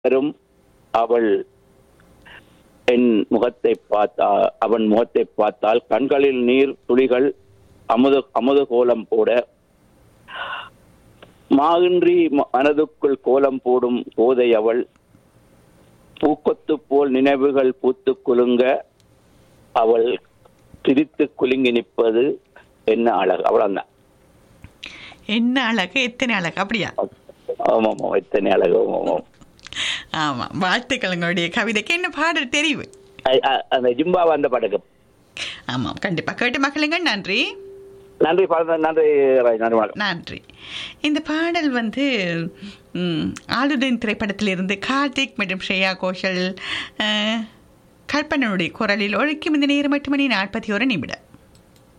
வரும் அவள் என் முகத்தை பார்த்தா அவன் முகத்தை பார்த்தால் கண்களில் நீர் துளிகள் அமுத அமுத கோலம் போட மாகின்றி ம- மனதுக்குள் கோலம் போடும் போதை அவள் பூக்கொத்து போல் நினைவுகள் பூத்து குலுங்க அவள் திரித்து குலுங்கி நிற்பது என்ன அழகு அவ்வளவுதான் என்ன அழகு எத்தனை அழகு அப்படியா ஆமாம் ஆமாம் எத்தனை அழகு ஆமாம் ஆமாம் ஆமாம் வாழ்த்துக்கள் உங்களுடைய கவிதைக்கு என்ன பாடல் தெரிவு அ- அ- அந்த ஜிம்பா வந்த படகு ஆமாம் கண்டிப்பாக கேட்டு மக்களுங்க நன்றி நன்றி பாருங்க நன்றி ராஜ் நன்றி வணக்கம் நன்றி இந்த பாடல் வந்து ம், ஆளுடன் திரைப்படத்திலிருந்து கார்த்திக் மற்றும் ஸ்ரேயா கோஷல் அஹ், கல்பனனுடைய குரலில் ஒழிக்கும் இந்த நேரம் எட்டு மணி நாற்பத்தி ஒரு நிமிடம்